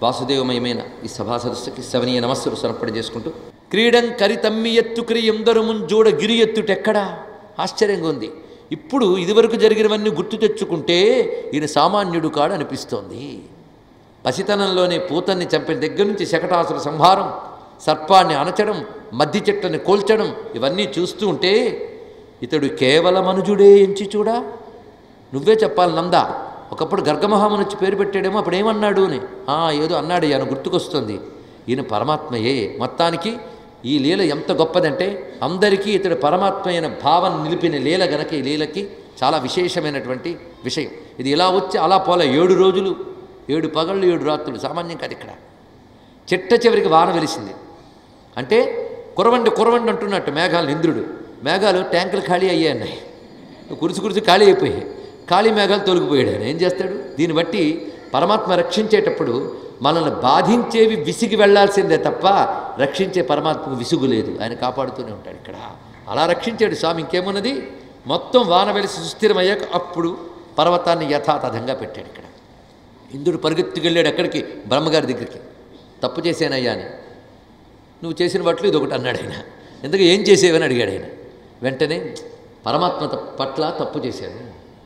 వాసుదేవమయమైన ఈ సభా సదస్సుకి సవనీయ నమస్సులు సమర్పణ చేసుకుంటూ క్రీడం కరితమ్మి ఎత్తు క్రియందరు ముంజూడ గిరి ఎత్తుటెక్కడా ఆశ్చర్యంగా ఉంది ఇప్పుడు ఇదివరకు జరిగినవన్నీ గుర్తు తెచ్చుకుంటే ఈయన సామాన్యుడు కాడు అనిపిస్తోంది పసితనంలోనే పూతన్ని చంపిన దగ్గర నుంచి శకటాసుర సంహారం సర్పాన్ని అనచడం మద్ది చెట్లని కోల్చడం ఇవన్నీ చూస్తూ ఉంటే ఇతడు కేవల మనుజుడే ఎంచి చూడా నువ్వే చెప్పాలి నందా ఒకప్పుడు గర్గమహాముని వచ్చి పేరు పెట్టాడేమో అప్పుడు ఏమన్నాడు అని "ఆ, ఏదో అన్నాడు ఆయన గుర్తుకొస్తుంది ఈయన పరమాత్మయే మొత్తానికి ఈ లీల ఎంత గొప్పదంటే అందరికీ ఇతడు పరమాత్మ అయిన భావన నిలిపిన లీల గనక ఈ లీలకి చాలా విశేషమైనటువంటి విషయం ఇది ఇలా వచ్చి అలా పోలే ఏడు రోజులు ఏడు పగళ్ళు ఏడు రాత్రులు సామాన్యం కాదు ఇక్కడ చిట్ట చివరికి వాన వెలిసింది అంటే కురవండి కురవండి అంటున్నట్టు మేఘాలు ఇంద్రుడు మేఘాలు ట్యాంకులు ఖాళీ అయ్యాయి అన్నాయి కురుసు కురుసు ఖాళీ అయిపోయాయి ఖాళీ మేఘాలు తొలగిపోయాడు ఆయన ఏం చేస్తాడు దీన్ని బట్టి పరమాత్మ రక్షించేటప్పుడు మనల్ని బాధించేవి విసిగి వెళ్లాల్సిందే తప్ప రక్షించే పరమాత్మకు విసుగు లేదు ఆయన కాపాడుతూనే ఉంటాడు ఇక్కడ అలా రక్షించాడు స్వామి ఇంకేమున్నది మొత్తం వాన వెలిసి సుస్థిరమయ్యాక అప్పుడు పర్వతాన్ని యథాతథంగా పెట్టాడు ఇక్కడ ఇంద్రుడు పరిగెత్తుకెళ్ళాడు ఎక్కడికి బ్రహ్మగారి దగ్గరికి తప్పు చేశానయ్యా అని నువ్వు చేసిన వాటిలో ఇది ఒకటి అన్నాడు ఆయన ఎందుకు ఏం చేసేవని అడిగాడు ఆయన వెంటనే పరమాత్మ త- పట్ల తప్పు చేశాను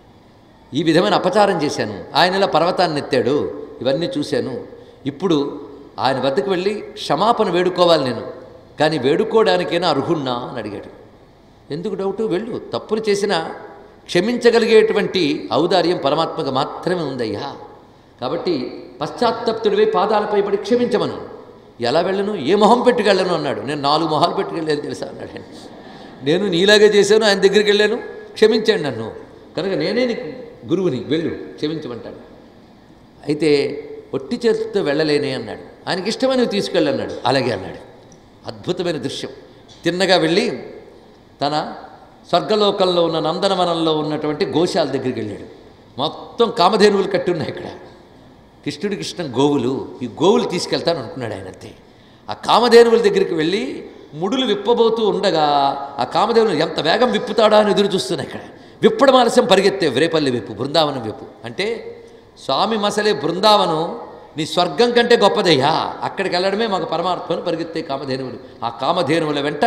ఈ విధమైన అపచారం చేశాను ఆయన ఇలా పర్వతాన్ని ఎత్తాడు ఇవన్నీ చూశాను ఇప్పుడు ఆయన వద్దకు వెళ్ళి క్షమాపణ వేడుకోవాలి నేను కానీ వేడుకోవడానికైనా అర్హున్నా అని అడిగాడు ఎందుకు డౌటు వెళ్ళు తప్పులు చేసినా క్షమించగలిగేటువంటి ఔదార్యం పరమాత్మకు మాత్రమే ఉందయ్యా కాబట్టి పశ్చాత్తప్తుడివై పాదాలపై పడి క్షమించమను ఎలా వెళ్ళను ఏ మొహం పెట్టుకెళ్ళను అన్నాడు నేను నాలుగు మొహాలు పెట్టుకెళ్ళాను తెలుసా అన్నాడు ఆయన నేను నీలాగే చేశాను ఆయన దగ్గరికి వెళ్ళాను క్షమించాడు నన్ను కనుక నేనే నీకు గురువుని వెళ్ళు క్షమించమంటాడు అయితే ఒట్టి చేతితో వెళ్ళలేనే అన్నాడు ఆయనకి ఇష్టమైనవి తీసుకెళ్ళన్నాడు అలాగే అన్నాడు అద్భుతమైన దృశ్యం తిన్నగా వెళ్ళి తన స్వర్గలోకంలో ఉన్న నందనవనంలో ఉన్నటువంటి గోశాల దగ్గరికి వెళ్ళాడు మొత్తం కామధేనువులు కట్టి ఉన్నాయి ఇక్కడ కృష్ణుడికి ఇష్టం గోవులు ఈ గోవులు తీసుకెళ్తాను అనుకున్నాడు ఆయన అంతే ఆ కామధేనువుల దగ్గరికి వెళ్ళి ముడులు విప్పబోతూ ఉండగా ఆ కామధేనువులు ఎంత వేగం విప్పుతాడా అని ఎదురు చూస్తున్నాయి ఇక్కడ విప్పడం ఆలస్యం పరిగెత్తే వ్రేపల్లి విప్పు బృందావనం విప్పు అంటే స్వామి మసలే బృందావనం నీ స్వర్గం కంటే గొప్పదయ్యా అక్కడికి వెళ్ళడమే మాకు పరమాత్మను పరిగెత్తే కామధేనువులు ఆ కామధేనువుల వెంట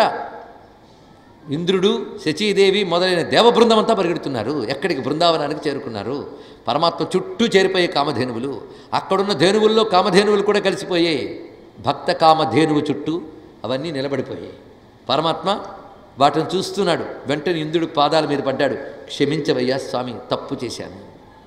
ఇంద్రుడు శచీదేవి మొదలైన దేవబృందం అంతా పరిగెడుతున్నారు ఎక్కడికి బృందావనానికి చేరుకున్నారు పరమాత్మ చుట్టూ చేరిపోయే కామధేనువులు అక్కడున్న ధేనువుల్లో కామధేనువులు కూడా కలిసిపోయాయి భక్త కామధేనువు చుట్టూ అవన్నీ నిలబడిపోయాయి పరమాత్మ వాటిని చూస్తున్నాడు వెంటనే ఇంద్రుడు పాదాల మీద పడ్డాడు క్షమించవయ్యా స్వామి తప్పు చేశాను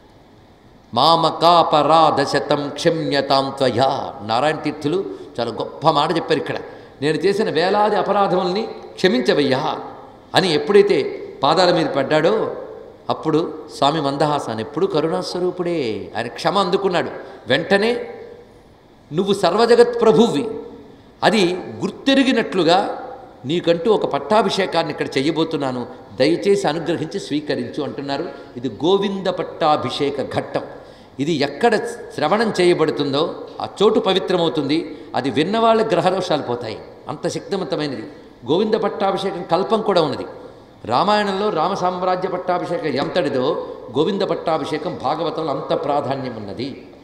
మామకాపరాధ శతం క్షమ్యతాం త్వయా నారాయణ తీర్థులు చాలా గొప్ప మాట చెప్పారు ఇక్కడ నేను చేసిన వేలాది అపరాధముల్ని క్షమించవయ్యా అని ఎప్పుడైతే పాదాల మీద పడ్డాడో అప్పుడు స్వామి మందహాసాన్ని ఎప్పుడు కరుణాస్వరూపుడే ఆయన క్షమ అందుకున్నాడు వెంటనే నువ్వు సర్వజగత్ ప్రభువి అది గుర్తెరిగినట్లుగా నీకంటూ ఒక పట్టాభిషేకాన్ని ఇక్కడ చేయబోతున్నాను దయచేసి అనుగ్రహించి స్వీకరించు అంటున్నారు ఇది గోవింద పట్టాభిషేక ఘట్టం ఇది ఎక్కడ శ్రవణం చేయబడుతుందో ఆ చోటు పవిత్రమవుతుంది అది విన్నవాళ్ళ గ్రహదోషాలు పోతాయి అంత శక్తివంతమైనది గోవింద పట్టాభిషేకం కల్పం కూడా ఉన్నది రామాయణంలో రామ సామ్రాజ్య పట్టాభిషేకం ఎంతటిదో గోవింద పట్టాభిషేకం భాగవతంలో అంత ప్రాధాన్యం ఉన్నది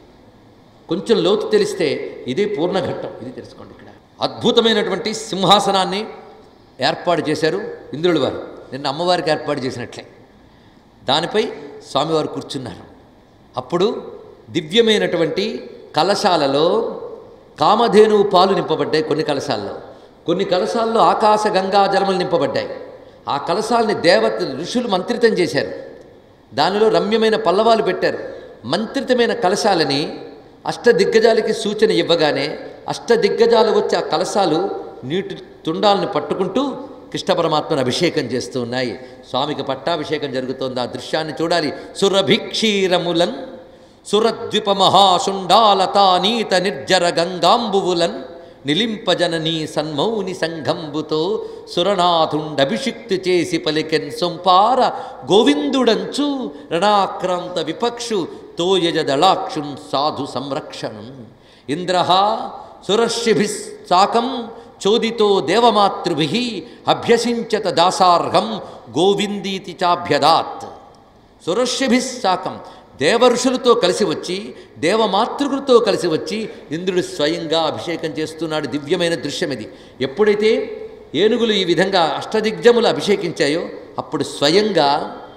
కొంచెం లోతు తెలిస్తే ఇదే పూర్ణఘట్టం ఇది తెలుసుకోండి ఇక్కడ అద్భుతమైనటువంటి సింహాసనాన్ని ఏర్పాటు చేశారు ఇంద్రుడి వారు నిన్న అమ్మవారికి ఏర్పాటు చేసినట్లే దానిపై స్వామివారు కూర్చున్నారు అప్పుడు దివ్యమైనటువంటి కలశాలలో కామధేనువు పాలు నింపబడ్డాయి కొన్ని కలశాల్లో కొన్ని కలశాల్లో ఆకాశ గంగా జలములు నింపబడ్డాయి ఆ కలశాలని దేవత ఋషులు మంత్రితం చేశారు దానిలో రమ్యమైన పల్లవాలు పెట్టారు మంత్రితమైన కలశాలని అష్టదిగ్గజాలకి సూచన ఇవ్వగానే అష్టదిగ్గజాలు వచ్చి ఆ కలశాలు నీటి తుండాలను పట్టుకుంటూ కృష్ణ పరమాత్మను అభిషేకం చేస్తూ ఉన్నాయి స్వామికి పట్టాభిషేకం జరుగుతోంది ఆ దృశ్యాన్ని చూడాలి సురభిక్షీరములన్ సురద్విప మహాశుండాలతానీత నిర్జర గంగాంబువులన్ నిలింపజననీ సన్మౌని సంఘంబుతో సురనాథుండభిషిక్తి చేసి పలికెన్ సొంపార గోవిందుడంచు రణాక్రాంత విపక్షు తోయజ దళాక్షున్ సాధు సంరక్షణం ఇంద్ర సురర్షిభి సాకం చోదితో దేవమాతృభి అభ్యసించత దాసార్హం గోవిందీతి చాభ్యదాత్ సురర్షిభి సాకం దేవఋషులతో కలిసి వచ్చి దేవమాతృకులతో కలిసి వచ్చి ఇంద్రుడు స్వయంగా అభిషేకం చేస్తున్నాడు దివ్యమైన దృశ్యం ఇది ఎప్పుడైతే ఏనుగులు ఈ విధంగా అష్టదిగ్జములు అభిషేకించాయో అప్పుడు స్వయంగా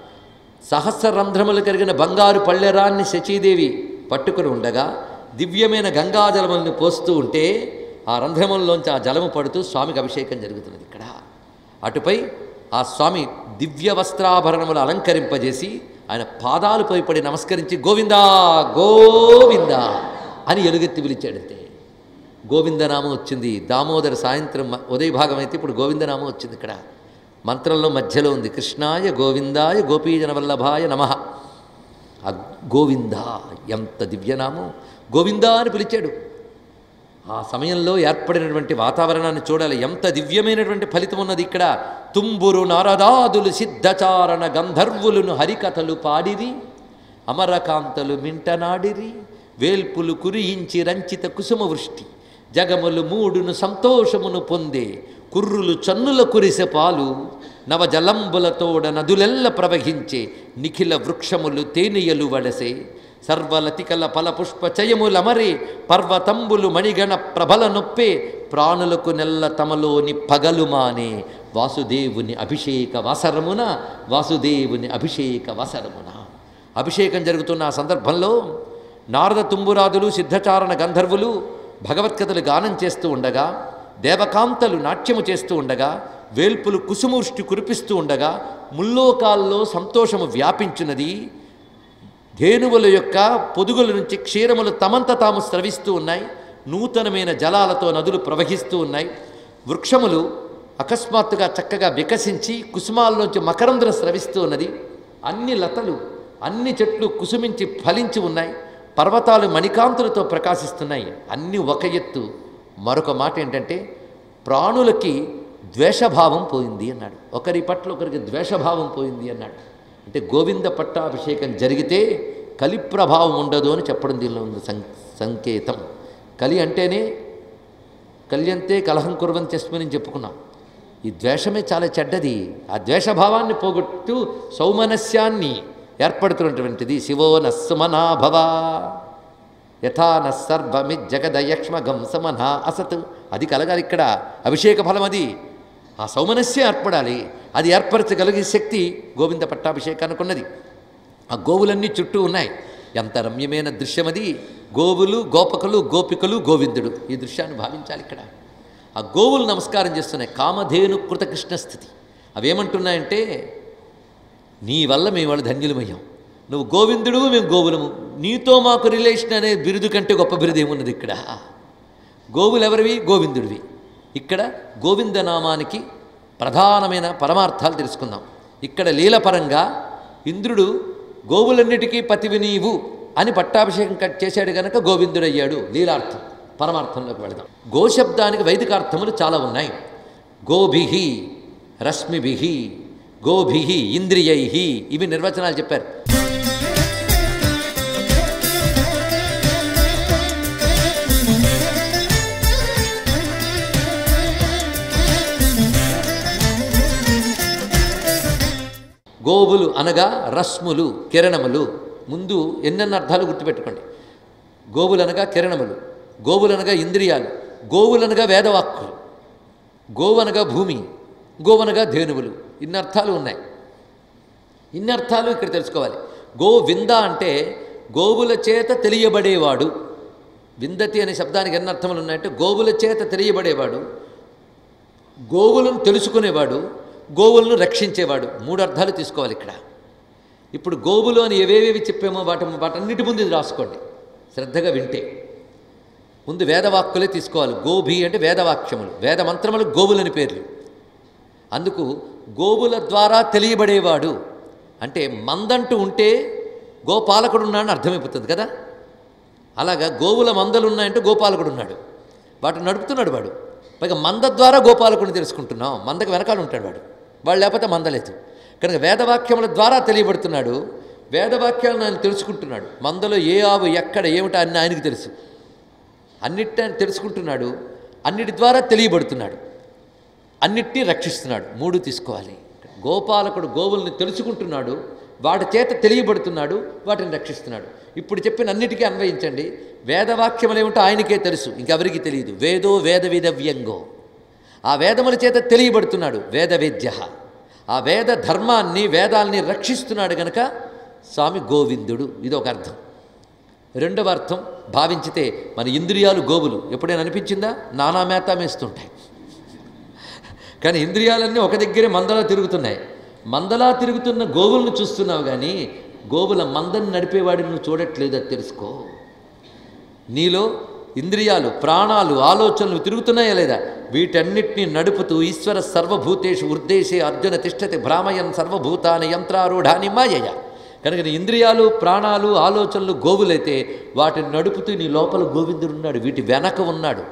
సహస్రరంధ్రములు కలిగిన బంగారు పళ్ళెరాన్ని శచీదేవి పట్టుకుని ఉండగా దివ్యమైన గంగాజలములను పోస్తూ ఉంటే ఆ రంధ్రముల్లోంచి ఆ జలము పడుతూ స్వామికి అభిషేకం జరుగుతున్నది ఇక్కడ అటుపై ఆ స్వామి దివ్య వస్త్రాభరణములు అలంకరింపజేసి ఆయన పాదాలపై పడి నమస్కరించి గోవిందా గోవిందా అని ఎలుగెత్తి పిలిచాడంతే గోవిందనామం వచ్చింది దామోదర సాయంత్రం మ- ఉదయ భాగం అయితే ఇప్పుడు గోవిందనామం వచ్చింది ఇక్కడ మంత్రంలో మధ్యలో ఉంది కృష్ణాయ గోవిందాయ గోపీజన వల్లభాయ నమ ఆ గోవింద ఎంత దివ్యనామం గోవిందా అని పిలిచాడు ఆ సమయంలో ఏర్పడినటువంటి వాతావరణాన్ని చూడాలి ఎంత దివ్యమైనటువంటి ఫలితం ఉన్నది ఇక్కడ తుంబురు నారదాదులు సిద్ధచారణ గంధర్వులను హరికథలు పాడిరి అమరకాంతలు మింటనాడిరి వేల్పులు కురియించి రంచిత కుసుమ వృష్టి జగములు మూడును సంతోషమును పొందే కుర్రులు చన్నుల కురిసె పాలు నవజలంబులతోడ నదులెల్ల ప్రవహించే నిఖిల వృక్షములు తేనియలు వడసే సర్వలతికల ఫల పుష్ప చయములమరే పర్వతంబులు మణిగణ ప్రభల నొప్పే ప్రాణులకు నెల్ల తమలోని పగలు మానే వాసుదేవుని అభిషేక వసరమున వాసుదేవుని అభిషేక వసరమున అభిషేకం జరుగుతున్న ఆ సందర్భంలో నారద తుంబురాదులు సిద్ధచారణ గంధర్వులు భగవత్కథలు గానం చేస్తూ ఉండగా దేవకాంతలు నాట్యము చేస్తూ ఉండగా వేల్పులు కుసుమూష్టి కురిపిస్తూ ఉండగా ముల్లోకాల్లో సంతోషము వ్యాపించున్నది ధేనువుల యొక్క పొదుగుల నుంచి క్షీరములు తమంత తాము స్రవిస్తూ ఉన్నాయి నూతనమైన జలాలతో నదులు ప్రవహిస్తూ ఉన్నాయి వృక్షములు అకస్మాత్తుగా చక్కగా వికసించి కుసుమాల్లోంచి మకరంధ్రం స్రవిస్తూ ఉన్నది అన్ని లతలు అన్ని చెట్లు కుసుమించి ఫలించి ఉన్నాయి పర్వతాలు మణికాంతులతో ప్రకాశిస్తున్నాయి అన్నీ ఒక ఎత్తు మరొక మాట ఏంటంటే ప్రాణులకి ద్వేషభావం పోయింది అన్నాడు ఒకరి పట్ల ఒకరికి ద్వేషభావం పోయింది అన్నాడు అంటే గోవింద పట్టాభిషేకం జరిగితే కలి ప్రభావం ఉండదు అని చెప్పడం దీనిలో ఉంది సం సంకేతం కలి అంటేనే కళ్యంతే కలహం కుర్వం తెస్మని చెప్పుకున్నాం ఈ ద్వేషమే చాలా చెడ్డది ఆ ద్వేషభావాన్ని పోగొట్టు సౌమనస్యాన్ని ఏర్పడుతున్నటువంటిది శివో నస్సుమనాభవ యథా నస్సర్వమి జగదయక్ష్మగం సమన అసత్ అది కలగాలి ఇక్కడ అభిషేక ఫలం అది ఆ సౌమనస్యం ఏర్పడాలి అది ఏర్పరచగలిగే శక్తి గోవింద పట్టాభిషేకానికి ఉన్నది ఆ గోవులన్నీ చుట్టూ ఉన్నాయి ఎంత రమ్యమైన దృశ్యం అది గోవులు గోపకులు గోపికలు గోవిందుడు ఈ దృశ్యాన్ని భావించాలి ఇక్కడ ఆ గోవులు నమస్కారం చేస్తున్నాయి కామధేను కృతకృష్ణ స్థితి అవేమంటున్నాయంటే నీ వల్ల మేము వాళ్ళు ధన్యులమయ్యాం నువ్వు గోవిందుడు మేము గోవులము నీతో మాకు రిలేషన్ అనే బిరుదు కంటే గొప్ప బిరుదు ఏమున్నది ఇక్కడ గోవులు ఎవరివి గోవిందుడివి ఇక్కడ గోవిందనామానికి ప్రధానమైన పరమార్థాలు తెలుసుకుందాం ఇక్కడ లీలపరంగా ఇంద్రుడు గోవులన్నిటికీ పతివి నీవు అని పట్టాభిషేకం కట్ చేశాడు గనక గోవిందుడయ్యాడు లీలార్థం పరమార్థంలోకి వెళదాం గోశబ్దానికి వైదికార్థములు చాలా ఉన్నాయి గోభిహి రశ్మిభిహి గోభిహి ఇంద్రియై ఇవి నిర్వచనాలు చెప్పారు గోవులు అనగా రశ్ములు కిరణములు ముందు ఎన్నెన్న అర్థాలు గుర్తుపెట్టుకోండి గోవులు అనగా కిరణములు గోవులు అనగా ఇంద్రియాలు గోవులు అనగా వేదవాక్కులు గోవనగా భూమి గోవనగా ధేనువులు ఇన్ని అర్థాలు ఉన్నాయి ఇన్ని అర్థాలు ఇక్కడ తెలుసుకోవాలి గోవింద అంటే గోవుల చేత తెలియబడేవాడు విందతి అనే శబ్దానికి ఎన్ని అర్థములు ఉన్నాయంటే గోవుల చేత తెలియబడేవాడు గోవులను తెలుసుకునేవాడు గోవులను రక్షించేవాడు మూడు అర్థాలు తీసుకోవాలి ఇక్కడ ఇప్పుడు గోవులు అని ఏవేవేవి చెప్పామో వాటి వాటన్నిటి ముందు ఇది రాసుకోండి శ్రద్ధగా వింటే ముందు వేదవాక్కులే తీసుకోవాలి గోభి అంటే వేదవాక్యములు వేద మంత్రములు గోవులని పేర్లు అందుకు గోవుల ద్వారా తెలియబడేవాడు అంటే మందంటూ ఉంటే గోపాలకుడు ఉన్నాడని అర్థమైపోతుంది కదా అలాగా గోవుల మందలు ఉన్నాయంటే గోపాలకుడు ఉన్నాడు వాటిని నడుపుతున్నాడు వాడు పైగా మంద ద్వారా గోపాలకుడిని తెలుసుకుంటున్నాం మందకు వెనకాల ఉంటాడు వాడు వాడు లేకపోతే మందలేదు కనుక వేదవాక్యముల ద్వారా తెలియబడుతున్నాడు వేదవాక్యాలను ఆయన తెలుసుకుంటున్నాడు మందలో ఏ ఆవు ఎక్కడ ఏమిటో అన్ని ఆయనకు తెలుసు అన్నిటి ఆయన తెలుసుకుంటున్నాడు అన్నిటి ద్వారా తెలియబడుతున్నాడు అన్నిటినీ రక్షిస్తున్నాడు మూడు తీసుకోవాలి గోపాలకుడు గోవుల్ని తెలుసుకుంటున్నాడు వాటి చేత తెలియబడుతున్నాడు వాటిని రక్షిస్తున్నాడు ఇప్పుడు చెప్పిన అన్నిటికీ అన్వయించండి వేదవాక్యములు ఏమిటో ఆయనకే తెలుసు ఇంకెవరికి తెలియదు వేదో వేద విదవ్యంగో ఆ వేదముల చేత తెలియబడుతున్నాడు వేద వేద్య ఆ వేద ధర్మాన్ని వేదాల్ని రక్షిస్తున్నాడు గనక స్వామి గోవిందుడు ఇది ఒక అర్థం రెండవ అర్థం భావించితే మన ఇంద్రియాలు గోవులు ఎప్పుడైనా అనిపించిందా నానా మేత మేస్తుంటాయి కానీ ఇంద్రియాలన్నీ ఒక దగ్గరే మందలా తిరుగుతున్నాయి మందలా తిరుగుతున్న గోవులను చూస్తున్నావు కానీ గోవుల మందని నడిపేవాడిని నువ్వు చూడట్లేదు అది తెలుసుకో నీలో ఇంద్రియాలు ప్రాణాలు ఆలోచనలు తిరుగుతున్నాయా లేదా వీటన్నిటిని నడుపుతూ ఈశ్వర సర్వభూతేషు ఉద్దేశే అర్జున తిష్టతి భ్రామయన్ సర్వభూతాని యంత్రారూఢాని మాయయ కనుక నీ ఇంద్రియాలు ప్రాణాలు ఆలోచనలు గోవులైతే వాటిని నడుపుతూ నీ లోపల గోవిందుడు ఉన్నాడు వీటి వెనక ఉన్నాడు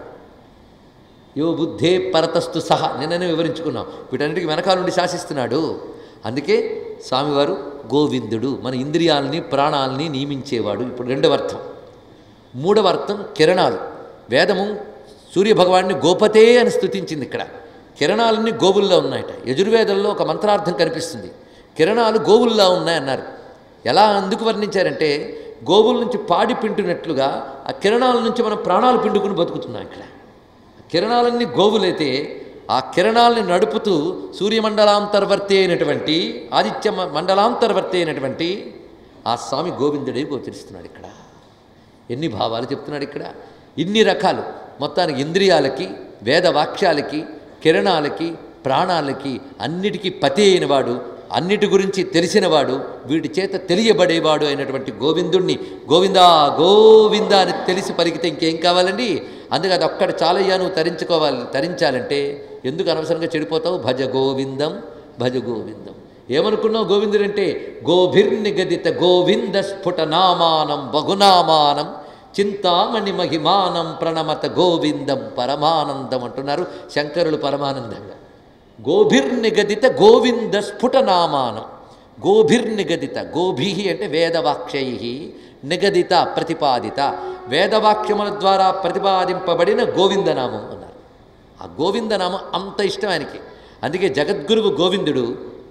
యో బుద్ధే పరతస్తు సహా నిన్ననే వివరించుకున్నాం వీటన్నిటికి వెనకాల నుండి శాసిస్తున్నాడు అందుకే స్వామివారు గోవిందుడు మన ఇంద్రియాలని ప్రాణాలని నియమించేవాడు ఇప్పుడు రెండవ అర్థం మూడవ అర్థం కిరణాలు వేదము సూర్యభగవాన్ని గోపతే అని స్థుతించింది ఇక్కడ కిరణాలన్నీ గోవుల్లో ఉన్నాయట యజుర్వేదంలో ఒక మంత్రార్థం కనిపిస్తుంది కిరణాలు గోవుల్లో ఉన్నాయన్నారు ఎలా ఎందుకు వర్ణించారంటే గోవుల నుంచి పాడి పిండునట్లుగా ఆ కిరణాల నుంచి మనం ప్రాణాలు పిండుకుని బతుకుతున్నాం ఇక్కడ కిరణాలన్నీ గోవులైతే ఆ కిరణాలని నడుపుతూ సూర్యమండలాంతర్వర్తి అయినటువంటి ఆదిత్య మ- మండలాంతర్వర్తి అయినటువంటి ఆ స్వామి గోవిందుడే గోచరిస్తున్నాడు ఇక్కడ ఎన్ని భావాలు చెప్తున్నాడు ఇక్కడ ఇన్ని రకాలు మొత్తానికి ఇంద్రియాలకి వేదవాక్యాలకి కిరణాలకి ప్రాణాలకి అన్నిటికీ పతి అయినవాడు అన్నిటి గురించి తెలిసినవాడు వీటి చేత తెలియబడేవాడు అయినటువంటి గోవిందుణ్ణి గోవిందా గోవిందా అని తెలిసి పలికితే ఇంకేం కావాలండి అందుకే అది ఒక్కటి చాలయ్యా నువ్వు తరించుకోవాలి తరించాలంటే ఎందుకు అనవసరంగా చెడిపోతావు భజ గోవిందం భజ గోవిందం ఏమనుకున్నావు గోవిందుడంటే గోభిర్నిగదిత గోవింద స్ఫుట నామానం బహునామానం చింతామణి మహిమానం ప్రణమత గోవిందం పరమానందం అంటున్నారు శంకరులు పరమానందంగా గోభిర్నిగదిత గోవింద స్ఫుట నామానం గోభిర్నిగదిత గోభి అంటే వేదవాక్యై నిగదిత ప్రతిపాదిత వేదవాక్యముల ద్వారా ప్రతిపాదింపబడిన గోవిందనామం అన్నారు ఆ గోవిందనామం అంత ఇష్టం ఆయనకి అందుకే జగద్గురువు గోవిందుడు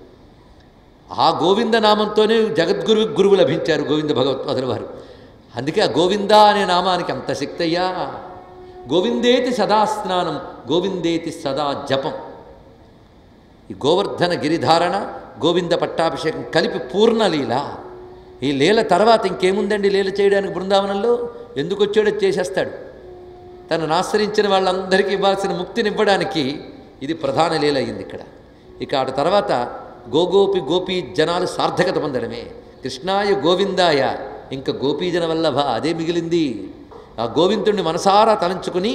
ఆ గోవిందనామంతోనే జగద్గురు గురువు లభించారు గోవింద భగవత్పాదుల వారు అందుకే ఆ గోవింద అనే నామానికి అంత శక్తి అయ్యా గోవిందేతి సదా స్నానం గోవిందేతి సదా జపం ఈ గోవర్ధన గిరిధారణ గోవింద పట్టాభిషేకం కలిపి పూర్ణలీల ఈ లీల తర్వాత ఇంకేముందండి లీల చేయడానికి బృందావనంలో ఎందుకు వచ్చాడో చేసేస్తాడు తనను ఆశ్రయించిన వాళ్ళందరికీ ఇవ్వాల్సిన ముక్తినివ్వడానికి ఇది ప్రధాన లీల అయింది ఇక్కడ ఇక ఆ తర్వాత గోగోపి గోపీ జనాలు సార్థకత పొందడమే కృష్ణాయ గోవిందాయ ఇంకా గోపీజన వల్లభ అదే మిగిలింది ఆ గోవిందుణ్ణి మనసారా తలంచుకుని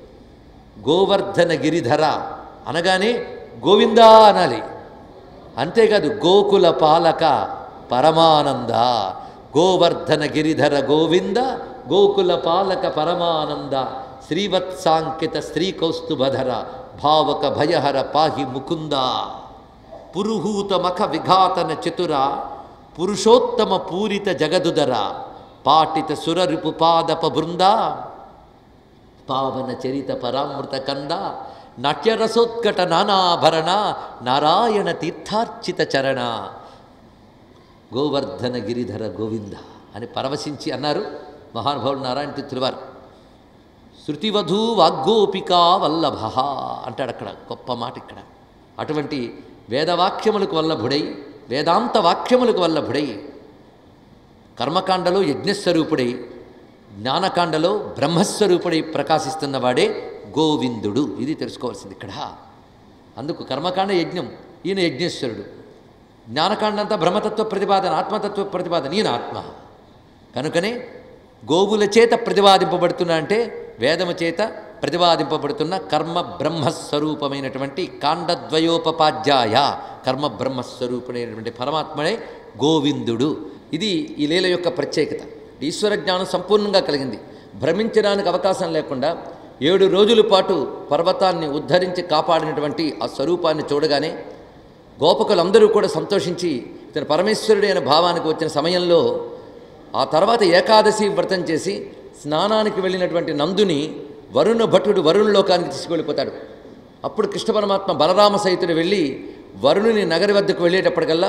గోవర్ధన గిరిధర అనగానే గోవిందా అనాలి అంతేకాదు గోకుల పాలక పరమానంద గోవర్ధన గిరిధర గోవింద గోకుల పాలక పరమానంద శ్రీవత్సాంకిత శ్రీకౌస్తుభధర భావక భయహర పాహి ముకుంద పురుహూత మఖ విఘాతన చతుర పురుషోత్తమ పూరిత జగదుదర పాటిత సురరిపు పాదప బృంద పావన చరిత పరామృత కంద నాట్యరసోత్కట నానాభరణ నారాయణ తీర్థార్చిత చరణ గోవర్ధన గిరిధర గోవింద అని పరవశించి అన్నారు మహానుభావుడు నారాయణ తీర్థుల వారు శృతివధూ వాగ్గోపికా వల్లభ అంటాడు అక్కడ గొప్ప మాట ఇక్కడ అటువంటి వేదవాక్యములకు వల్లభుడై వేదాంత వాక్యములకు వల్లభుడై కర్మకాండలో యజ్ఞస్వరూపుడై జ్ఞానకాండలో బ్రహ్మస్వరూపుడై ప్రకాశిస్తున్నవాడే గోవిందుడు ఇది తెలుసుకోవాల్సింది ఇక్కడ అందుకు కర్మకాండ యజ్ఞం ఈయన యజ్ఞేశ్వరుడు జ్ఞానకాండ అంతా బ్రహ్మతత్వ ప్రతిపాదన ఆత్మతత్వ ప్రతిపాదన ఈయన ఆత్మ కనుకనే గోవుల చేత ప్రతిపాదింపబడుతున్న అంటే వేదము చేత ప్రతిపాదింపబడుతున్న కర్మ బ్రహ్మస్వరూపమైనటువంటి కాండద్వయోపపాధ్యాయ కర్మ బ్రహ్మస్వరూపుడైనటువంటి పరమాత్మనే గోవిందుడు ఇది ఈ లీల యొక్క ప్రత్యేకత ఈశ్వర జ్ఞానం సంపూర్ణంగా కలిగింది భ్రమించడానికి అవకాశం లేకుండా ఏడు రోజుల పాటు పర్వతాన్ని ఉద్ధరించి కాపాడినటువంటి ఆ స్వరూపాన్ని చూడగానే గోపకులందరూ కూడా సంతోషించి ఇతను పరమేశ్వరుడు అనే భావానికి వచ్చిన సమయంలో ఆ తర్వాత ఏకాదశి వ్రతం చేసి స్నానానికి వెళ్ళినటువంటి నందుని వరుణ భటుడు వరుణ లోకానికి తీసుకువెళ్ళిపోతాడు అప్పుడు కృష్ణ పరమాత్మ బలరామ సహితుడు వెళ్ళి వరుణుని నగరి వద్దకు వెళ్ళేటప్పటికల్లా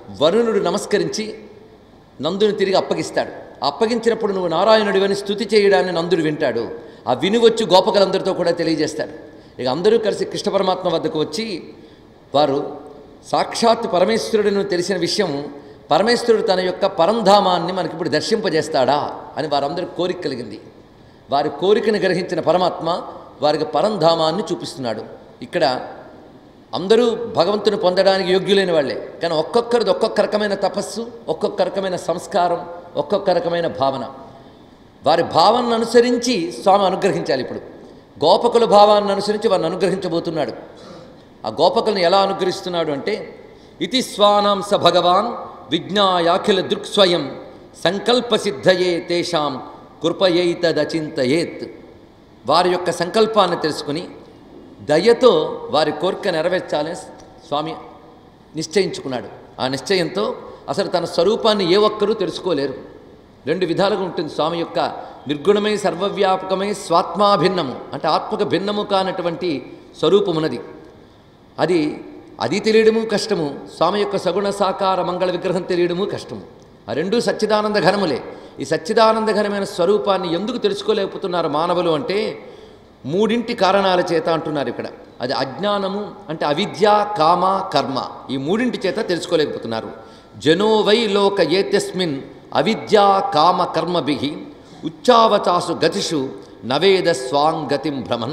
వరుణుడు నమస్కరించి నందుని తిరిగి అప్పగిస్తాడు అప్పగించినప్పుడు నువ్వు నారాయణుడివని స్థుతి చేయడాన్ని నందుడు వింటాడు ఆ విని వచ్చి గోపకులందరితో కూడా తెలియజేస్తాడు ఇక అందరూ కలిసి కృష్ణ పరమాత్మ వద్దకు వచ్చి వారు సాక్షాత్ పరమేశ్వరుడిని తెలిసిన విషయం పరమేశ్వరుడు తన యొక్క పరంధామాన్ని మనకి ఇప్పుడు దర్శింపజేస్తాడా అని వారందరికి కోరిక కలిగింది వారి కోరికను గ్రహించిన పరమాత్మ వారికి పరంధామాన్ని చూపిస్తున్నాడు ఇక్కడ అందరూ భగవంతుని పొందడానికి యోగ్యులైన వాళ్ళే కానీ ఒక్కొక్కరిది ఒక్కొక్క రకమైన తపస్సు ఒక్కొక్క రకమైన సంస్కారం ఒక్కొక్క రకమైన భావన వారి భావాన్ని అనుసరించి స్వామి అనుగ్రహించాలి ఇప్పుడు గోపకుల భావాన్ని అనుసరించి వారిని అనుగ్రహించబోతున్నాడు ఆ గోపకులను ఎలా అనుగ్రహిస్తున్నాడు అంటే ఇతి స్వానాంస భగవాన్ విజ్ఞాయాఖిల దృక్స్వయం సంకల్పసిద్ధయే తేషాం కృపయైతదచింతయేత్ వారి యొక్క సంకల్పాన్ని తెలుసుకుని దయతో వారి కోరిక నెరవేర్చాలని స్వామి నిశ్చయించుకున్నాడు ఆ నిశ్చయంతో అసలు తన స్వరూపాన్ని ఏ ఒక్కరూ తెలుసుకోలేరు రెండు విధాలుగా ఉంటుంది స్వామి యొక్క నిర్గుణమై సర్వవ్యాపకమై స్వాత్మాభిన్నము అంటే ఆత్మక భిన్నము కానటువంటి స్వరూపమున్నది అది అది తెలియడము కష్టము స్వామి యొక్క సగుణ సాకార మంగళ విగ్రహం తెలియడము కష్టము ఆ రెండూ సచ్చిదానంద ఘనములే ఈ సచ్చిదానంద ఘనమైన స్వరూపాన్ని ఎందుకు తెలుసుకోలేకపోతున్నారు మానవులు అంటే మూడింటి కారణాల చేత అంటున్నారు ఇక్కడ అది అజ్ఞానము అంటే అవిద్య కామ కర్మ ఈ మూడింటి చేత తెలుసుకోలేకపోతున్నారు జనో వై లోక ఏత్యస్మిన్ అవిద్యా కామ కర్మభి ఉచ్చావచాసు గతిషు నవేద స్వాంగతిం భ్రమన్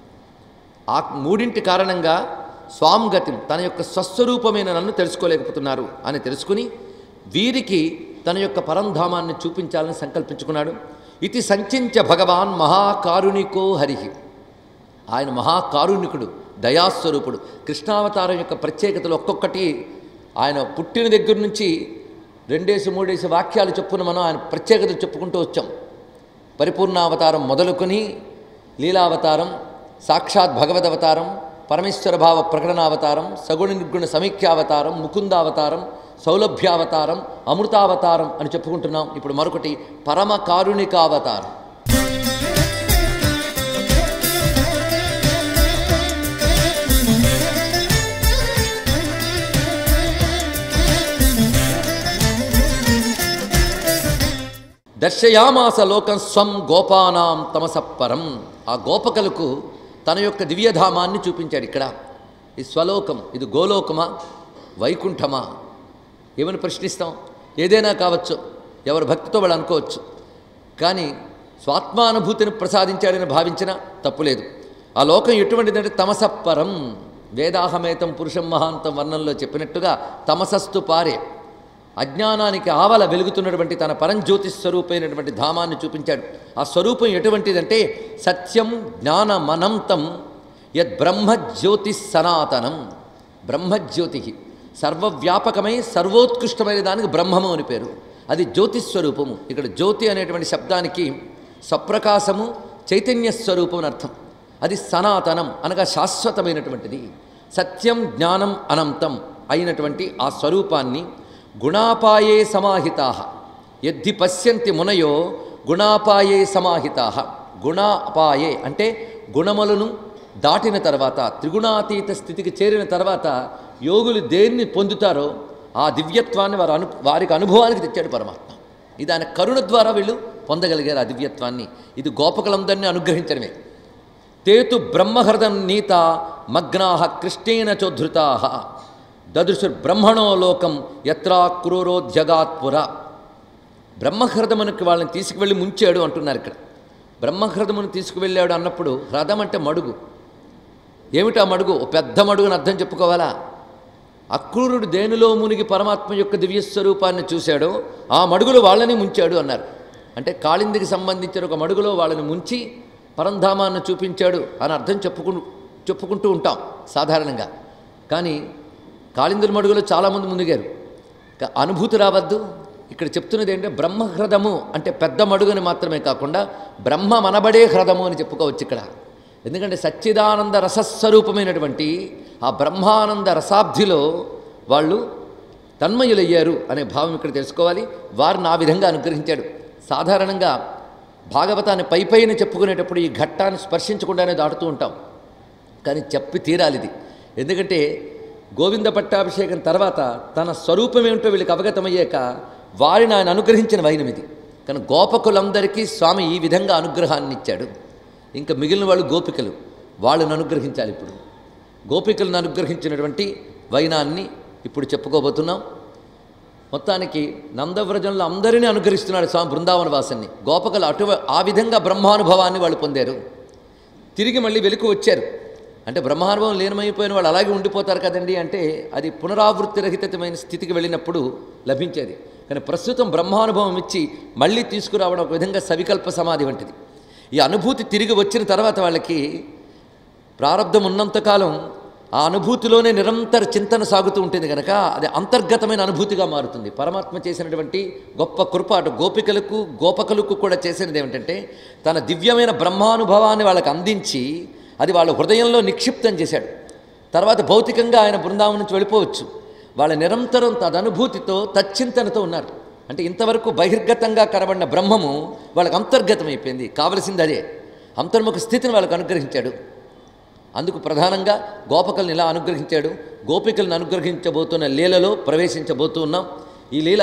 ఆ మూడింటి కారణంగా స్వాంగతిం తన యొక్క స్వస్వరూపమైన నన్ను తెలుసుకోలేకపోతున్నారు అని తెలుసుకుని వీరికి తన యొక్క పరంధామాన్ని చూపించాలని సంకల్పించుకున్నాడు ఇది సంచించ భగవాన్ మహాకారుణికో హరిహి ఆయన మహాకారుణికుడు దయాస్వరూపుడు కృష్ణావతారం యొక్క ప్రత్యేకతలు ఒక్కొక్కటి ఆయన పుట్టిన దగ్గర నుంచి రెండేసి మూడేసి వాక్యాలు చెప్పున మనం ఆయన ప్రత్యేకతలు చెప్పుకుంటూ వచ్చాం పరిపూర్ణావతారం మొదలుకొని లీలావతారం సాక్షాత్ భగవదవతారం పరమేశ్వర భావ ప్రకటనావతారం సగుణ నిర్గుణ సమీక్షావతారం ముకుందావతారం సౌలభ్యావతారం అమృతావతారం అని చెప్పుకుంటున్నాం ఇప్పుడు మరొకటి పరమ కారుణికావతారం దర్శయామాస లోకం స్వం గోపానాం తమసప్పరం ఆ గోపకలకు తన యొక్క దివ్యధామాన్ని చూపించాడు ఇక్కడ ఈ స్వలోకం ఇది గోలోకమా వైకుంఠమా ఏమని ప్రశ్నిస్తాం ఏదైనా కావచ్చు ఎవరి భక్తితో వాళ్ళు అనుకోవచ్చు కానీ స్వాత్మానుభూతిని ప్రసాదించాడని భావించినా తప్పులేదు ఆ లోకం ఎటువంటిదంటే తమసప్పరం వేదాహమేతం పురుషం మహాంతం వర్ణంలో చెప్పినట్టుగా తమసస్తు పారే అజ్ఞానానికి ఆవల వెలుగుతున్నటువంటి తన పరంజ్యోతి స్వరూపమైనటువంటి ధామాన్ని చూపించాడు ఆ స్వరూపం ఎటువంటిదంటే సత్యం జ్ఞానమనంతం యద్ బ్రహ్మజ్యోతి సనాతనం బ్రహ్మజ్యోతి సర్వవ్యాపకమై సర్వోత్కృష్టమైన దానికి బ్రహ్మము అని పేరు అది జ్యోతిస్వరూపము ఇక్కడ జ్యోతి అనేటువంటి శబ్దానికి సప్రకాశము చైతన్య స్వరూపం అని అర్థం అది సనాతనం అనగా శాశ్వతమైనటువంటిది సత్యం జ్ఞానం అనంతం అయినటువంటి ఆ స్వరూపాన్ని గుణాపాయే సమాహితా యద్ధి పశ్యంతి మునయో గుణాపాయే సమాహితా గుణాపాయే అంటే గుణములను దాటిన తర్వాత త్రిగుణాతీత స్థితికి చేరిన తర్వాత యోగులు దేన్ని పొందుతారో ఆ దివ్యత్వాన్ని వారు అను వారికి అనుభవానికి తెచ్చాడు పరమాత్మ ఇది ఆయన కరుణ ద్వారా వీళ్ళు పొందగలిగారు ఆ దివ్యత్వాన్ని ఇది గోపకులందరినీ అనుగ్రహించడమే తేతు బ్రహ్మహృదం నీత మగ్నాహ కృష్ణేన చోద్ధృతా దదృశుర్ బ్రహ్మణో లోకం యత్రా క్రూరోద్యగాత్పుర బ్రహ్మహృదమునికి వాళ్ళని తీసుకువెళ్ళి ముంచాడు అంటున్నారు ఇక్కడ బ్రహ్మహృదమును తీసుకువెళ్ళాడు అన్నప్పుడు హ్రదం అంటే మడుగు ఏమిటా మడుగు ఓ పెద్ద మడుగుని అర్థం చెప్పుకోవాలా అక్రూరుడు దేనిలో మునిగి పరమాత్మ యొక్క దివ్యస్వరూపాన్ని చూశాడో ఆ మడుగులో వాళ్ళని ముంచాడు అన్నారు అంటే కాళిందికి సంబంధించిన ఒక మడుగులో వాళ్ళని ముంచి పరంధామాన్ని చూపించాడు అని అర్థం చెప్పుకు చెప్పుకుంటూ ఉంటాం సాధారణంగా కానీ కాళిందుల మడుగులో చాలామంది మునిగారు క- అనుభూతి రావద్దు ఇక్కడ చెప్తున్నది ఏంటంటే బ్రహ్మహృదము అంటే పెద్ద మడుగుని మాత్రమే కాకుండా బ్రహ్మ మనబడే హ్రదము అని చెప్పుకోవచ్చు ఇక్కడ ఎందుకంటే సచ్చిదానంద రసస్వరూపమైనటువంటి ఆ బ్రహ్మానంద రసాబ్ధిలో వాళ్ళు తన్మయులయ్యారు అనే భావం ఇక్కడ తెలుసుకోవాలి వారిని ఆ విధంగా అనుగ్రహించాడు సాధారణంగా భాగవతాన్ని పై పైన చెప్పుకునేటప్పుడు ఈ ఘట్టాన్ని స్పర్శించకుండానే దాటుతూ ఉంటాం కానీ చెప్పి తీరాలి ఇది ఎందుకంటే గోవింద పట్టాభిషేకం తర్వాత తన స్వరూపం ఏమిటో వీళ్ళకి అవగతమయ్యాక వారిని ఆయన అనుగ్రహించిన వైనం ఇది కానీ గోపకులందరికీ స్వామి ఈ విధంగా అనుగ్రహాన్ని ఇచ్చాడు ఇంకా మిగిలిన వాళ్ళు గోపికలు వాళ్ళని అనుగ్రహించాలి ఇప్పుడు గోపికలను అనుగ్రహించినటువంటి వైనాన్ని ఇప్పుడు చెప్పుకోబోతున్నాం మొత్తానికి నందవ్రజంలో అందరినీ అనుగ్రహిస్తున్నాడు స్వామి బృందావన వాసన్ని గోపకలు అటు ఆ విధంగా బ్రహ్మానుభవాన్ని వాళ్ళు పొందారు తిరిగి మళ్ళీ వెలుకు వచ్చారు అంటే బ్రహ్మానుభవం లీనమైపోయిన వాళ్ళు అలాగే ఉండిపోతారు కదండి అంటే అది పునరావృత్తి రహితమైన స్థితికి వెళ్ళినప్పుడు లభించేది కానీ ప్రస్తుతం బ్రహ్మానుభవం ఇచ్చి మళ్ళీ తీసుకురావడం ఒక విధంగా సవికల్ప సమాధి వంటిది ఈ అనుభూతి తిరిగి వచ్చిన తర్వాత వాళ్ళకి ప్రారంధం ఉన్నంతకాలం ఆ అనుభూతిలోనే నిరంతర చింతన సాగుతూ ఉంటుంది కనుక అది అంతర్గతమైన అనుభూతిగా మారుతుంది పరమాత్మ చేసినటువంటి గొప్ప కృప అటు గోపికలకు గోపకులకు కూడా చేసినది ఏమిటంటే తన దివ్యమైన బ్రహ్మానుభవాన్ని వాళ్ళకి అందించి అది వాళ్ళ హృదయంలో నిక్షిప్తం చేశాడు తర్వాత భౌతికంగా ఆయన బృందావనం నుంచి వెళ్ళిపోవచ్చు వాళ్ళ నిరంతరం తదనుభూతితో తచ్చింతనతో ఉన్నారు అంటే ఇంతవరకు బహిర్గతంగా కనబడిన బ్రహ్మము వాళ్ళకి అంతర్గతమైపోయింది కావలసింది అదే అంతర్ముఖ స్థితిని వాళ్ళకు అనుగ్రహించాడు అందుకు ప్రధానంగా గోపకల్ని ఇలా అనుగ్రహించాడు గోపికలను అనుగ్రహించబోతున్న లీలలో ప్రవేశించబోతూ ఉన్నాం ఈ లీల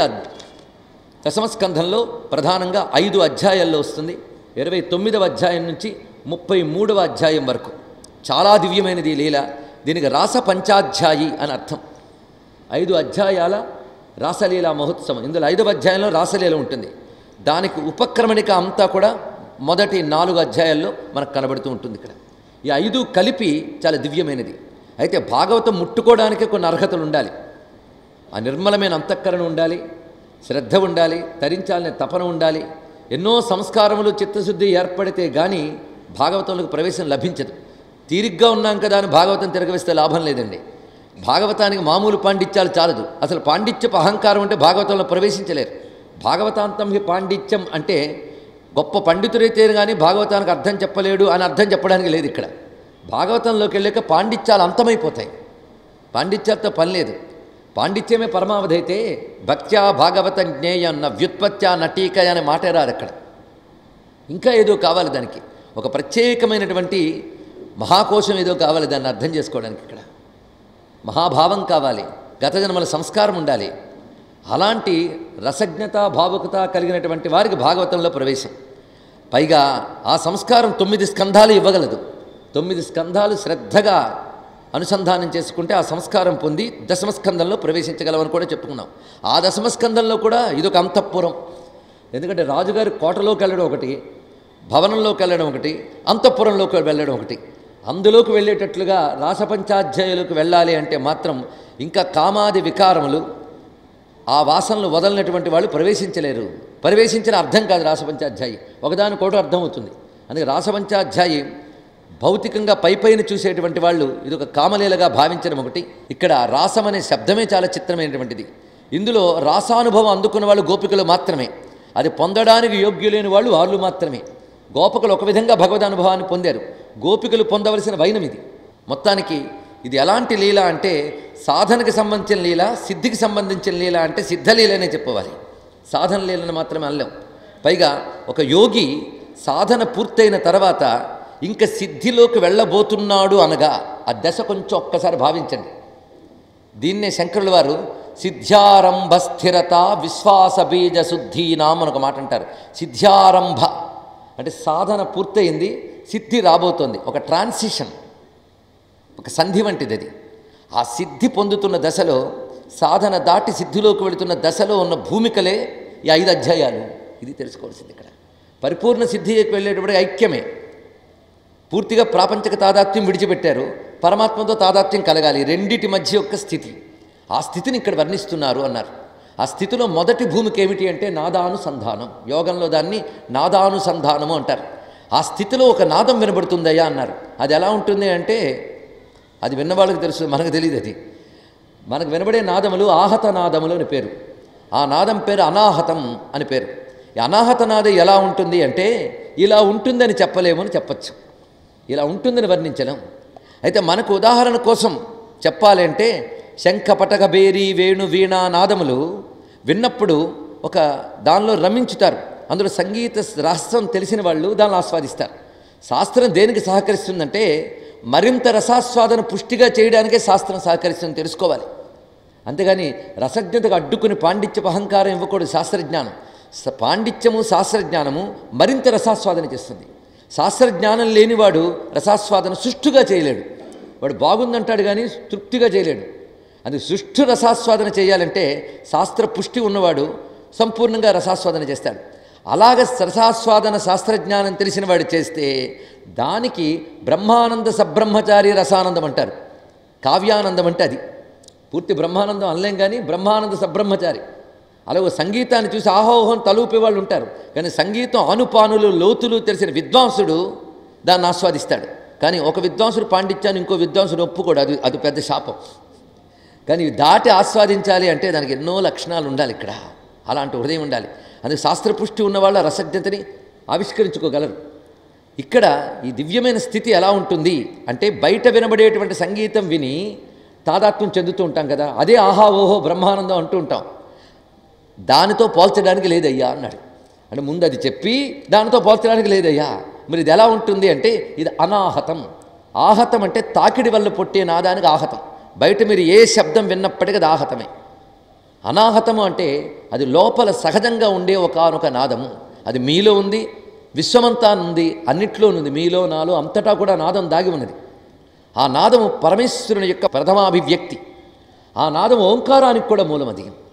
దశమస్కంధంలో ప్రధానంగా ఐదు అధ్యాయాల్లో వస్తుంది ఇరవై తొమ్మిదవ అధ్యాయం నుంచి ముప్పై మూడవ అధ్యాయం వరకు చాలా దివ్యమైనది ఈ లీల దీనికి రాస పంచాధ్యాయి అని అర్థం ఐదు అధ్యాయాల రాసలీల మహోత్సవం ఇందులో ఐదవ అధ్యాయంలో రాసలీల ఉంటుంది దానికి ఉపక్రమణిక అంతా కూడా మొదటి నాలుగు అధ్యాయాల్లో మనకు కనబడుతూ ఉంటుంది ఇక్కడ ఈ ఐదు కలిపి చాలా దివ్యమైనది అయితే భాగవతం ముట్టుకోవడానికే కొన్ని అర్హతలు ఉండాలి ఆ నిర్మలమైన అంతఃకరణ ఉండాలి శ్రద్ధ ఉండాలి తరించాలనే తపన ఉండాలి ఎన్నో సంస్కారములు చిత్తశుద్ధి ఏర్పడితే కానీ భాగవతంలోకి ప్రవేశం లభించదు తీరిగ్గా ఉన్నాం కదా అని భాగవతం తిరగవేస్తే లాభం లేదండి భాగవతానికి మామూలు పాండిత్యాలు చాలదు అసలు పాండిత్యపు అహంకారం అంటే భాగవతంలో ప్రవేశించలేరు భాగవతాంతం హి పాండిత్యం అంటే గొప్ప పండితుడైతే కానీ భాగవతానికి అర్థం చెప్పలేడు అని అర్థం చెప్పడానికి లేదు ఇక్కడ భాగవతంలోకి వెళ్ళాక పాండిత్యాలు అంతమైపోతాయి పాండిత్యాలతో పని లేదు పాండిత్యమే పరమావధి అయితే భక్త్యా భాగవత జ్ఞేయం న వ్యుత్పత్త్యా నటీక అనే మాటే రాదు అక్కడ ఇంకా ఏదో కావాలి దానికి ఒక ప్రత్యేకమైనటువంటి మహాకోశం ఏదో కావాలి దాన్ని అర్థం చేసుకోవడానికి ఇక్కడ మహాభావం కావాలి గత జన్మల సంస్కారం ఉండాలి అలాంటి రసజ్ఞత భావుకత కలిగినటువంటి వారికి భాగవతంలో ప్రవేశం పైగా ఆ సంస్కారం తొమ్మిది స్కంధాలు ఇవ్వగలదు తొమ్మిది స్కంధాలు శ్రద్ధగా అనుసంధానం చేసుకుంటే ఆ సంస్కారం పొంది దశమస్కందంలో ప్రవేశించగలమని కూడా చెప్పుకున్నాం ఆ దశమస్కందంలో కూడా ఇదొక అంతఃపురం ఎందుకంటే రాజుగారి కోటలోకి వెళ్ళడం ఒకటి భవనంలోకి వెళ్ళడం ఒకటి అంతఃపురంలోకి వెళ్ళడం ఒకటి అందులోకి వెళ్ళేటట్లుగా రాసపంచాధ్యాయులకు వెళ్ళాలి అంటే మాత్రం ఇంకా కామాది వికారములు ఆ వాసనలు వదలనటువంటి వాళ్ళు ప్రవేశించలేరు ప్రవేశించిన అర్థం కాదు రాసపంచాధ్యాయి ఒకదానికోటి అర్థం అవుతుంది అందుకే రాసపంచాధ్యాయి భౌతికంగా పైపైన చూసేటువంటి వాళ్ళు ఇది ఒక కామలీలగా భావించడం ఒకటి ఇక్కడ రాసం అనే శబ్దమే చాలా చిత్రమైనటువంటిది ఇందులో రాసానుభవం అందుకున్న వాళ్ళు గోపికలు మాత్రమే అది పొందడానికి యోగ్యులైన వాళ్ళు వాళ్ళు మాత్రమే గోపికలు ఒక విధంగా భగవద్ పొందారు గోపికలు పొందవలసిన వైనం ఇది మొత్తానికి ఇది ఎలాంటి లీల అంటే సాధనకి సంబంధించిన లీల సిద్ధికి సంబంధించిన లీల అంటే సిద్ధలీలనే చెప్పవాలి సాధన లీలను మాత్రమే అనలేం పైగా ఒక యోగి సాధన పూర్తయిన తర్వాత ఇంకా సిద్ధిలోకి వెళ్ళబోతున్నాడు అనగా ఆ దశ కొంచెం ఒక్కసారి భావించండి దీన్నే శంకరుల వారు సిద్ధ్యారంభ స్థిరత విశ్వాస బీజ శుద్ధీనాం అని ఒక మాట అంటారు సిద్ధ్యారంభ అంటే సాధన పూర్తయింది సిద్ధి రాబోతోంది ఒక ట్రాన్సిషన్ ఒక సంధి వంటిది అది ఆ సిద్ధి పొందుతున్న దశలో సాధన దాటి సిద్ధిలోకి వెళుతున్న దశలో ఉన్న భూమికలే ఈ ఐదు అధ్యాయాలు ఇది తెలుసుకోవాల్సింది ఇక్కడ పరిపూర్ణ సిద్ధికి వెళ్ళేటప్పుడు ఐక్యమే పూర్తిగా ప్రాపంచక తాదాత్మ్యం విడిచిపెట్టారు పరమాత్మతో తాదాత్మ్యం కలగాలి రెండిటి మధ్య యొక్క స్థితి ఆ స్థితిని ఇక్కడ వర్ణిస్తున్నారు అన్నారు ఆ స్థితిలో మొదటి భూమికి ఏమిటి అంటే నాదానుసంధానం యోగంలో దాన్ని నాదానుసంధానము అంటారు ఆ స్థితిలో ఒక నాదం వినబడుతుందయ్యా అన్నారు అది ఎలా ఉంటుంది అంటే అది విన్నవాళ్ళకి తెలుసు మనకు తెలియదు అది మనకు వినబడే నాదములు ఆహత నాదములు అని పేరు ఆ నాదం పేరు అనాహతం అని పేరు ఈ అనాహత నాదం ఎలా ఉంటుంది అంటే ఇలా ఉంటుందని చెప్పలేమని చెప్పచ్చు ఇలా ఉంటుందని వర్ణించలేం అయితే మనకు ఉదాహరణ కోసం చెప్పాలి అంటే శంఖ పటక బేరి వేణు వీణ నాదములు విన్నప్పుడు ఒక దానిలో రమించుతారు అందులో సంగీత రహస్యం తెలిసిన వాళ్ళు దాన్ని ఆస్వాదిస్తారు శాస్త్రం దేనికి సహకరిస్తుందంటే మరింత రసాస్వాదన పుష్టిగా చేయడానికే శాస్త్రం సహకరిస్తుందని తెలుసుకోవాలి అంతేగాని రసజ్ఞతకు అడ్డుకుని పాండిత్యపు అహంకారం ఇవ్వకూడదు శాస్త్రజ్ఞానం స- పాండిత్యము శాస్త్రజ్ఞానము మరింత రసాస్వాదన చేస్తుంది శాస్త్రజ్ఞానం లేనివాడు రసాస్వాదన సుష్ఠుగా చేయలేడు వాడు బాగుందంటాడు కానీ తృప్తిగా చేయలేడు అది సుష్ఠు రసాస్వాదన చేయాలంటే శాస్త్ర పుష్టి ఉన్నవాడు సంపూర్ణంగా రసాస్వాదన చేస్తాడు అలాగ రసాస్వాదన శాస్త్రజ్ఞానం తెలిసిన వాడు చేస్తే దానికి బ్రహ్మానంద సబ్రహ్మచారి రసానందం అంటారు కావ్యానందం అంటే అది పూర్తి బ్రహ్మానందం అనలేం కానీ బ్రహ్మానంద సబ్రహ్మచారి అలాగే సంగీతాన్ని చూసి ఆహోహం తలూపే వాళ్ళు ఉంటారు కానీ సంగీతం ఆనుపానులు లోతులు తెలిసిన విద్వాంసుడు దాన్ని ఆస్వాదిస్తాడు కానీ ఒక విద్వాంసుడు పాండిత్యాన్ని ఇంకో విద్వాంసుడు ఒప్పుకోడు అది అది పెద్ద శాపం కానీ ఇవి దాటి ఆస్వాదించాలి అంటే దానికి ఎన్నో లక్షణాలు ఉండాలి ఇక్కడ అలాంటి హృదయం ఉండాలి అందుకే శాస్త్రపుష్టి ఉన్న వాళ్ళ రసజ్ఞతని ఆవిష్కరించుకోగలరు ఇక్కడ ఈ దివ్యమైన స్థితి ఎలా ఉంటుంది అంటే బయట వినబడేటువంటి సంగీతం విని తాదాత్మ్యం చెందుతూ ఉంటాం కదా అదే ఆహా ఓహో బ్రహ్మానందం అంటూ ఉంటాం దానితో పోల్చడానికి లేదయ్యా అన్నాడు అంటే ముందు అది చెప్పి దానితో పోల్చడానికి లేదయ్యా మరి ఇది ఎలా ఉంటుంది అంటే ఇది అనాహతం ఆహతం అంటే తాకిడి వల్ల పుట్టే నాదానికి ఆహతం బయట మీరు ఏ శబ్దం విన్నప్పటికీ అది ఆహతమే అనాహతము అంటే అది లోపల సహజంగా ఉండే ఒకనొక నాదము అది మీలో ఉంది విశ్వమంతా ఉంది అన్నిట్లో ఉంది మీలో నాలో అంతటా కూడా నాదం దాగి ఉన్నది ఆ నాదము పరమేశ్వరుని యొక్క ప్రథమాభివ్యక్తి ఆ నాదం ఓంకారానికి కూడా మూలం అది